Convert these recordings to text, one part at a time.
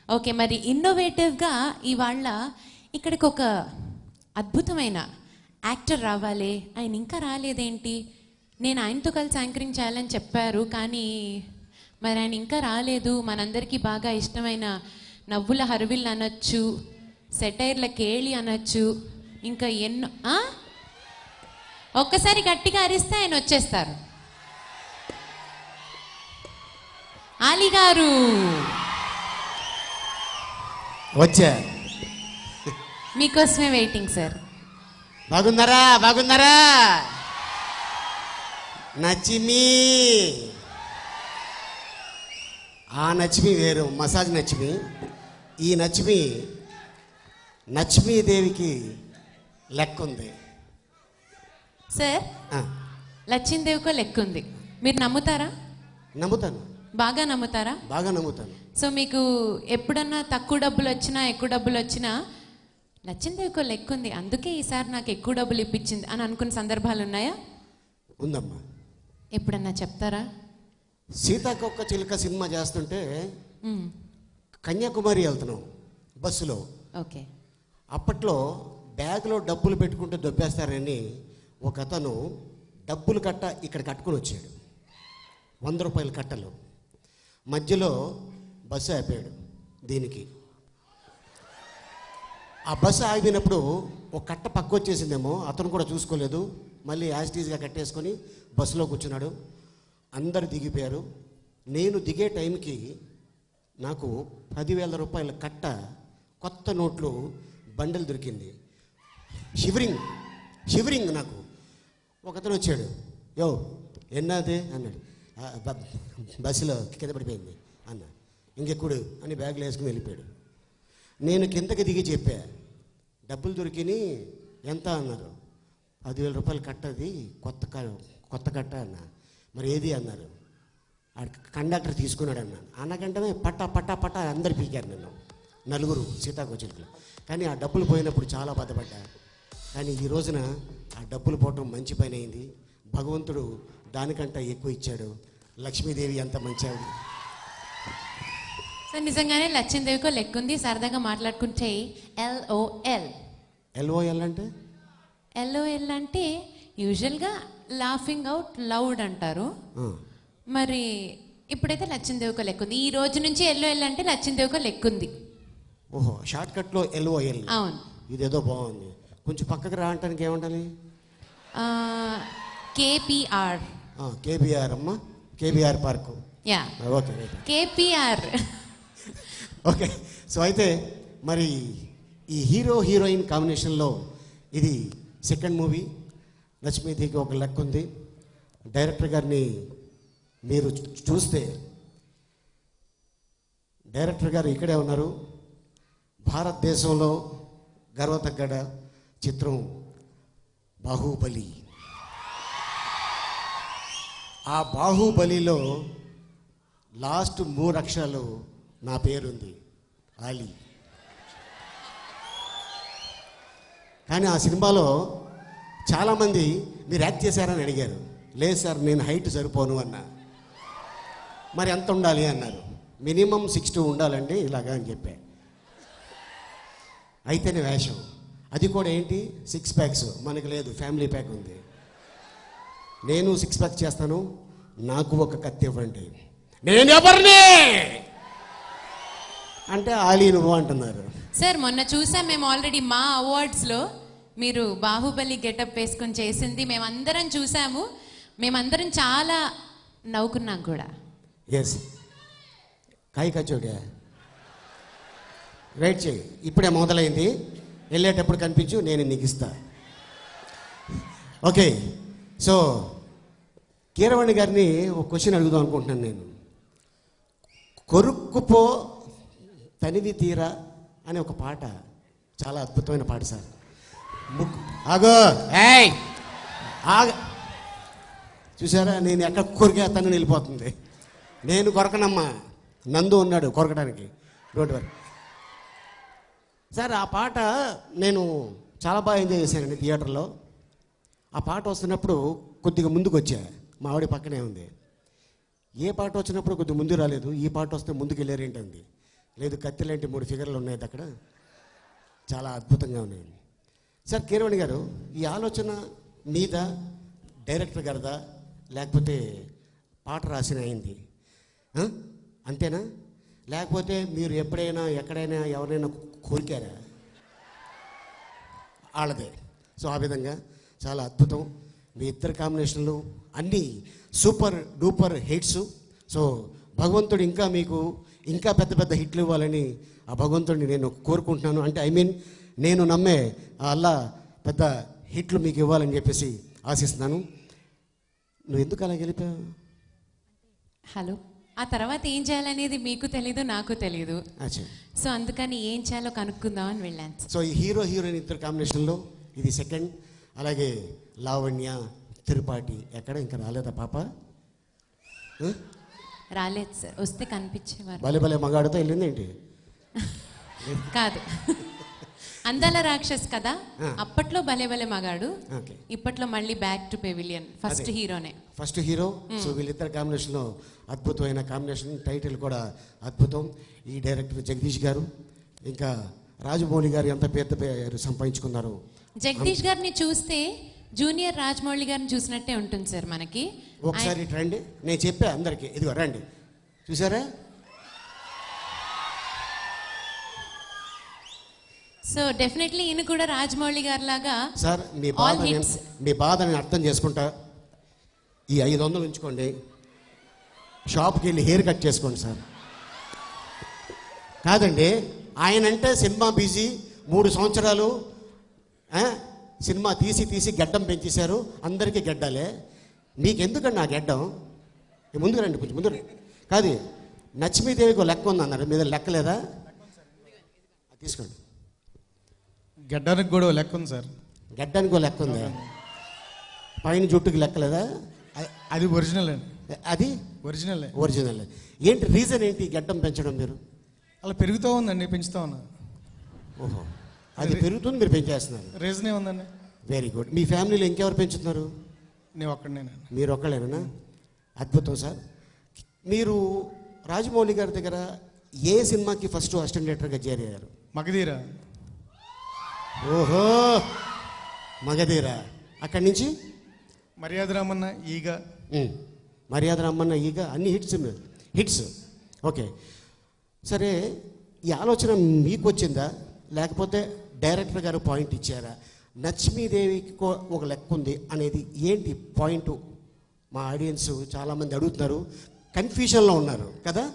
Okay మరి ఇన్నోవేటివ్గా ఇవాళ ఇక్కడికి ఒక అద్భుతమైన యాక్టర్ రావాలి ఆయన ఇంకా రాలేదేంటి నేను ఆయనతో కలిసి యాంకరింగ్ చేయాలని చెప్పారు కానీ మరి ఆయన ఇంకా రాలేదు మనందరికీ బాగా ఇష్టమైన నవ్వుల హరవిల్ అనొచ్చు సెటైర్ల కేళి అనొచ్చు ఇంకా ఎన్నో ఆ? ఒక్కసారి గట్టిగా అరిస్తే ఆయన వచ్చేస్తారు ఆలి గారు వచ్చా మీకోసమే వెయిటింగ్ సార్ బాగున్నారా బాగున్నారా నచ్చిమి ఆ నచ్చిమి వేరు మసాజ్ నచ్చిమి ఈ నచ్చిమి నచ్చిమీదేవికి లెక్క ఉంది సార్ ఆ, లచ్చిందేవికో లెక్క ఉంది మీరు నమ్ముతారా నమ్ముతాను బాగా నమ్ముతారా బాగా నమ్ముతాను సో మీకు ఎప్పుడన్నా తక్కువ డబ్బులు వచ్చినా ఎక్కువ డబ్బులు వచ్చినా లచ్చిందేవికో లెక్క ఉంది అందుకే ఈసారి నాకు ఎక్కువ డబ్బులు ఇప్పించింది అని అనుకున్న సందర్భాలు ఉన్నాయా ఉందమ్మా ఎప్పుడన్నా చెప్తారా సీతాకొక్క చిలుక సినిమా చేస్తుంటే మ్మ్. కన్యాకుమారి వెళ్తున్నాం బస్సులో ఓకే అప్పట్లో బ్యాగ్లో డబ్బులు పెట్టుకుంటే దొబ్బేస్తారని ఒక అతను డబ్బులు కట్ట ఇక్కడ కట్టుకుని వచ్చాడు వంద రూపాయల కట్టలు మధ్యలో బస్సు ఆపాడు దీనికి ఆ బస్సు ఆగినప్పుడు ఒక కట్ట పక్క వచ్చేసిందేమో అతను కూడా చూసుకోలేదు మళ్ళీ యాజిటీస్గా కట్టేసుకొని బస్సులో కూర్చున్నాడు అందరు దిగిపోయారు నేను దిగే టైంకి నాకు పదివేల రూపాయల కట్ట కొత్త నోట్లు బండలు దొరికింది షివరింగ్ షివరింగ్ నాకు ఒకతను వచ్చాడు యో ఎన్నది అన్నాడు "ఆ, బ- బస్సులో కింద పడిపోయింది అన్న ఇంకెక్కుడు అని బ్యాగ్లో వేసుకుని వెళ్ళిపోయాడు నేను కిందకి దిగి చెప్పా డబ్బులు దొరికిని ఎంత అన్నారు పదివేల రూపాయలు కట్టది కొత్త క- కొత్త కట్ట అన్న మరి ఏది అన్నారు ఆ కండక్టర్ తీసుకున్నాడు అన్నాను అన్నకంటనే పట్ట పట్ట పట్ట అందరు పీకారు నన్ను నలుగురు సీతాకోచిలుకలు కానీ ఆ డబ్బులు పోయినప్పుడు చాలా బాధపడ్డా కానీ ఈ రోజున ఆ డబ్బులు పోవటం మంచి పని అయింది భగవంతుడు దానికంటే ఎక్కువ ఇచ్చాడు లక్ష్మీదేవి అంత మంచి ఆవిడ. సో నిజంగానే లచ్చిందేవికో లెక్క ఉంది సరదాగా మాట్లాడుకుంటే ఎల్ఓఎల్ ఎల్ఓఎల్ అంటే ఎల్ఓఎల్ అంటే యూజువల్గా లాఫింగ్ అవుట్ లౌడ్ అంటారు ఆ, మరి ఇప్పుడైతే లచ్చిందేవికో లెక్క ఉంది ఈ రోజు నుంచి ఎల్ఓఎల్ అంటే లచ్చిందేవికో లెక్క ఉంది ఓహో షార్ట్ కట్లో ఎల్ఓఎల్ అవును ఇదేదో బాగుంది కొంచెం పక్కకి రా అంటానికి ఏమంటాలి కేపీఆర్ కేబీఆర్ అమ్మ KBR park yeah okay right KPR okay so అయితే మరి ఈ హీరో హీరోయిన్ కాంబినేషన్లో ఇది సెకండ్ మూవీ లక్ష్మీదేవికి ఒక లెక్క ఉంది డైరెక్టర్ గారిని మీరు చూ- చూస్తే డైరెక్టర్ గారు ఇక్కడే ఉన్నారు భారతదేశంలో గర్వతగ్గడ చిత్రం బాహుబలి ఆ బాహుబలిలో లాస్ట్ మూడు అక్షరాలు నా పేరుంది ఆలీ కానీ ఆ సినిమాలో చాలామంది మీరు యాక్ట్ చేశారని అడిగారు లేదు సార్ నేను హైట్ సరిపోను అన్నా మరి ఎంత ఉండాలి అన్నారు మినిమం సిక్స్ టూ ఉండాలండి ఇలాగా అని చెప్పా అయితేనే వేషం అది కూడా ఏంటి సిక్స్ ప్యాక్స్ మనకి లేదు ఫ్యామిలీ ప్యాక్ ఉంది నేను సిక్స్ ప్యాక్ చేస్తాను నాకు ఒక కత్తి ఇవ్వండి నేను ఎవరిని అంటే ఆలీ నువ్వు అంటున్నారు సార్ మొన్న చూసాం మేము ఆల్రెడీ మా అవార్డ్స్లో మీరు బాహుబలి గెటప్ వేసుకొని చేసింది మేమందరం చూసాము మేమందరం చాలా నవ్వుకున్నాం కూడా ఎస్ కాయ కచ్చోడా వెయిట్ చేయి ఇప్పుడే మొదలైంది వెళ్ళేటప్పుడు కనిపించు నేను నీకు ఇస్తా ఓకే సో కీరవాణి గారిని ఒక క్వశ్చన్ అడుగుదాం అనుకుంటున్నాను నేను కొరుక్కుపో తనివి తీరా అనే ఒక పాట చాలా అద్భుతమైన పాట సార్ ముక్కు ఆగో ఏయ్ ఆగ చూసారా నేను ఎక్కడ కొరికే తను వెళ్ళిపోతుంది నేను కొరకనమ్మా నందు ఉన్నాడు కొరకడానికి రోడ్డు వరకు సార్ ఆ పాట నేను చాలా బాగా ఎంజాయ్ చేశానండి థియేటర్లో ఆ పాట వస్తున్నప్పుడు కొద్దిగా ముందుకు వచ్చా మా ఆవిడ పక్కనే ఉంది ఏ పాట వచ్చినప్పుడు కొద్దిగా ముందు రాలేదు ఈ పాట వస్తే ముందుకు వెళ్ళారేంటంది లేదు కత్తి లాంటి మూడు ఫిగర్లు ఉన్నాయి అక్కడ చాలా అద్భుతంగా ఉన్నాయి సార్ కీరవాణి గారు ఈ ఆలోచన మీద డైరెక్టర్ గారిదా లేకపోతే పాట రాసిన అయింది ఆ? అంతేనా లేకపోతే మీరు ఎప్పుడైనా ఎక్కడైనా ఎవరైనా కోరికారా వాళ్ళదే సో ఆ విధంగా చాలా అద్భుతం మీ ఇద్దరు కాంబినేషన్లు అన్నీ సూపర్ డూపర్ హిట్స్ సో భగవంతుడు ఇంకా మీకు ఇంకా పెద్ద పెద్ద హిట్లు ఇవ్వాలని ఆ భగవంతుడిని నేను కోరుకుంటున్నాను అంటే ఐ మీన్ నేను నమ్మే ఆ అల్లా పెద్ద హిట్లు మీకు ఇవ్వాలని చెప్పేసి ఆశిస్తున్నాను నువ్వు ఎందుకు అలా గెలిపావు హలో ఆ తర్వాత ఏం చేయాలనేది మీకు తెలీదు నాకు తెలీదు అచ్చా సో అందుకని ఏం చేయాలో కనుక్కుందామని వెళ్ళాను సో ఈ హీరో హీరోయిన్ ఇద్దరు కాంబినేషన్లో ఇది సెకండ్ అలాగే లావణ్య తిరుపాటి ఎక్కడ ఇంకా రాలేదా పాప ఆ? రాలేదు సార్ వస్తే కనిపించేవారు భలే భలే మగాడితో వెళ్ళింది ఏంటి కాదు అందాల రాక్షస్ కదా ఆ. అప్పట్లో భలే భలే మగాడు ఓకే ఇప్పట్లో మళ్ళీ బ్యాక్ టు పెవిలియన్ ఫస్ట్ అదే. హీరోనే ఫస్ట్ హీరో సో వీళ్ళిద్దరు కాంబినేషన్లో అద్భుతమైన కాంబినేషన్ టైటిల్ కూడా అద్భుతం ఈ డైరెక్టర్ జగదీష్ గారు ఇంకా రాజమౌళి గారు ఎంత పెద్ద పేరు సంపాదించుకున్నారు జగదీష్ గారిని చూస్తే జూనియర్ రాజమౌళి గారిని చూసినట్టే ఉంటుంది సార్ మనకి ఒకసారి ఇటు రండి నేను చెప్పా అందరికీ ఇదిగో రండి చూసారా సో డెఫినెట్లీ ఈయన కూడా రాజమౌళి గారి లాగా సార్ మీ All బాధ hits. మీ బాధ నేను అర్థం చేసుకుంటా ఈ ఐదు వందలు ఉంచుకోండి షాప్కి వెళ్ళి హెయిర్ కట్ చేసుకోండి సార్ కాదండి ఆయన అంటే సినిమా బిజీ మూడు సంవత్సరాలు ఆ, సినిమా తీసి తీసి గడ్డం పెంచేశారు అందరికీ గడ్డాలే మీకు ఎందుకండి ఆ గడ్డం ఏ, ముందుకు రండి కొంచెం ముందు రండి. కాదు నచ్చిమీదేవికి ఒక లెక్క ఉంది అన్నారు మీద లెక్క లేదా అది తీసుకోండి గడ్డానికి కూడా ఓ లెక్క ఉంది సార్ గడ్డానికి ఒక లెక్క ఉందా పైన జుట్టుకి లెక్కలేదా అ- అది ఒరిజినల్ అండి అది ఒరిజినల్ ఒరిజినల్ ఏంటి రీజన్ ఏంటి గడ్డం పెంచడం మీరు అలా పెరుగుతూ ఉందండి పెంచుతా ఉన్నా ఓహో అది పెరుగుతుంది మీరు పెంచేస్తున్నారు రీజన్ ఏముందండి వెరీ గుడ్ మీ ఫ్యామిలీలో ఇంకెవరు పెంచుతున్నారు నేను ఒక్కడనేనండి మీరు ఒక్కళ్ళేనా అద్భుతం సార్ మీరు రాజమౌళి గారి దగ్గర ఏ సినిమాకి ఫస్ట్ అసిస్టెంట్ డైరెక్టర్గా చేరారు మగధీరా ఓహో మగధీర అక్కడి నుంచి మర్యాద రామన్న ఈగ ఉమ్. మర్యాద రమ్మన్న ఈగ అన్ని హిట్స్ హిట్స్ ఓకే సరే ఈ ఆలోచన మీకు వచ్చిందా లేకపోతే డైరెక్టర్ గారు పాయింట్ ఇచ్చారా లక్ష్మీదేవికి కో- ఒక లెక్క ఉంది అనేది ఏంటి పాయింట్ మా ఆడియన్స్ చాలామంది అడుగుతున్నారు కన్ఫ్యూషన్లో ఉన్నారు కదా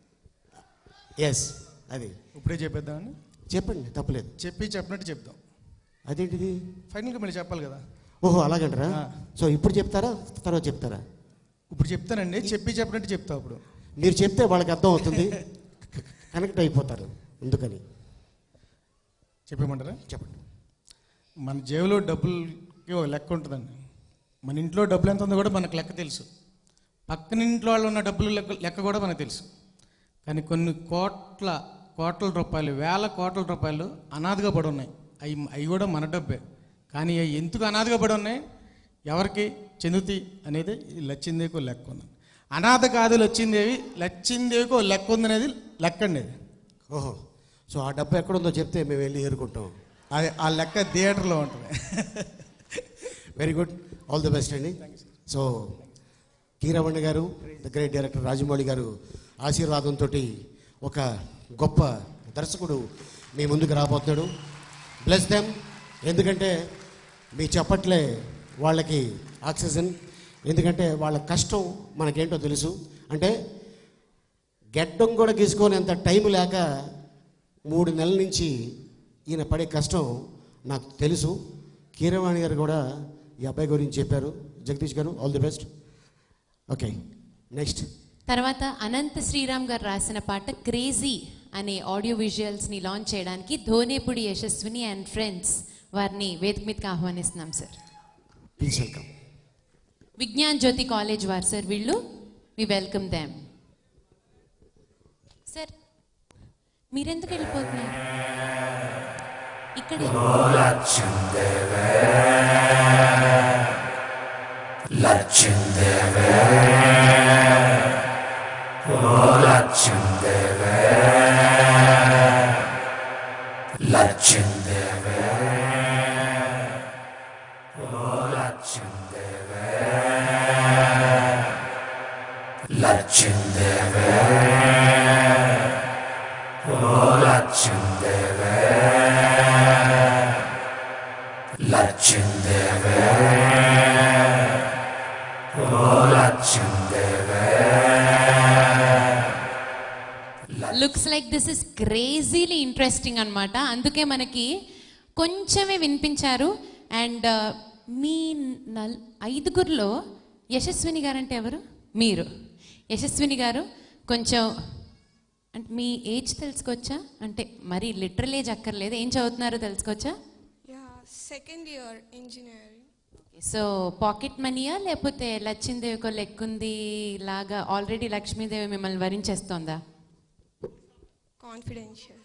ఎస్ అది ఇప్పుడే చెప్పేద్దామండి చెప్పండి తప్పలేదు చెప్పి చెప్పినట్టు చెప్దాం అదేంటిది ఫైనల్గా మళ్ళీ చెప్పాలి కదా ఓహో అలాగంటారా ఆ. సో ఇప్పుడు చెప్తారా తర్వాత చెప్తారా ఇప్పుడు చెప్తానండి చెప్పి చెప్పినట్టు చెప్తా అప్పుడు మీరు చెప్తే వాళ్ళకి అర్థం అవుతుంది కనెక్ట్ అయిపోతారు అందుకని చెప్పేమంటారా చెప్పండి మన జేబులో డబ్బులకి ఒక లెక్క ఉంటుందండి మన ఇంట్లో డబ్బులు ఎంత ఉందో కూడా మనకు లెక్క తెలుసు పక్కన ఇంట్లో వాళ్ళు ఉన్న డబ్బులు లెక్క లెక్క కూడా మనకు తెలుసు కానీ కొన్ని కోట్ల కోట్ల రూపాయలు వేల కోట్ల రూపాయలు అనాథగా పడి ఉన్నాయి అవి అవి కూడా మన డబ్బే కానీ అవి ఎందుకు అనాథగా పడి ఉన్నాయి ఎవరికి చెందుతాయి అనేది ఈ లచ్చిందేవికి ఒక లెక్క ఉంది అనాథ కాదు లచ్చిందేవి లచ్చిందేవికి ఒక లెక్క ఉంది అనేది లెక్క అండి అది. ఓహో సో ఆ డబ్బు ఎక్కడుందో చెప్తే మేము వెళ్ళి ఏరుకుంటాం అది ఆ లెక్క థియేటర్లో ఉంటుంది very good all the best అండి సో కీరవణ్ణ గారు ద గ్రేట్ డైరెక్టర్ రాజమౌళి గారు ఆశీర్వాదంతో ఒక గొప్ప దర్శకుడు మీ ముందుకు రాబోతున్నాడు బ్లెస్ దెమ్ ఎందుకంటే మీ చెప్పట్లే వాళ్ళకి ఆక్సిజన్ ఎందుకంటే వాళ్ళ కష్టం మనకేంటో తెలుసు అంటే గెడ్డం కూడా గీసుకునేంత టైం లేక మూడు నెలల నుంచి ఈయన పడే కష్టం నాకు తెలుసు కీరవాణి గారు కూడా ఈ అబ్బాయి గురించి చెప్పారు జగదీష్ గారు all the best okay next తర్వాత అనంత శ్రీరామ్ గారు రాసిన పాట క్రేజీ అనే ఆడియో విజువల్స్ ని లాంచ్ చేయడానికి ధోనేపుడి యశస్విని అండ్ ఫ్రెండ్స్ వారిని వేదిక మీదకి ఆహ్వానిస్తున్నాం sir please welcome Vignan Jyothi college వారు సార్ వీళ్ళు వి వెల్కమ్ దామ్ సార్ మీరెందుకు వెళ్ళిపోతున్నారు ఇక్కడ Lachindev, looks like this is crazily interesting అనమాట అందుకే మనకి కొంచెమే వినిపించారు అండ్ మీ నల్ ఐదుగురిలో యశస్విని గారు అంటే ఎవరు మీరు యశస్విని గారు కొంచెం అంటే మీ ఏజ్ తెలుసుకోవచ్చా అంటే మరి లిటరల్ ఏజ్ అక్కర్లేదు ఏం చదువుతున్నారో తెలుసుకోవచ్చా Yeah, second year engineering. So pocket మనీయా లేకపోతే లక్ష్మీదేవికో లెక్కుంది లాగా ఆల్రెడీ లక్ష్మీదేవి మిమ్మల్ని వరించేస్తోందా Confidential.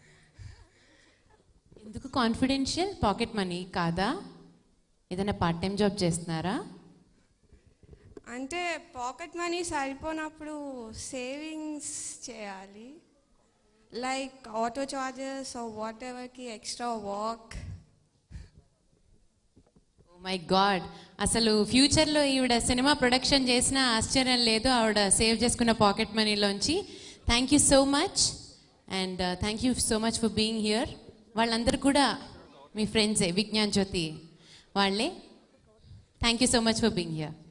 ఎందుకు కాన్ఫిడెన్షియల్ పాకెట్ మనీ కాదా ఏదైనా పార్ట్ టైం జాబ్ చేస్తున్నారా అంటే పాకెట్ మనీ సరిపోనప్పుడు సేవింగ్స్ చేయాలి లైక్ ఆటో చార్జెస్ వాట్ ఎవర్కి ఎక్స్ట్రా వాక్ మై గాడ్ అసలు ఫ్యూచర్లో ఈవిడ సినిమా ప్రొడక్షన్ చేసిన ఆశ్చర్యం లేదు ఆవిడ సేవ్ చేసుకున్న పాకెట్ మనీలోంచి thank you so much and thank you so much for being here వాళ్ళందరూ కూడా మీ ఫ్రెండ్సే విజ్ఞాన్ జ్యోతి వాళ్ళే thank you so much for being here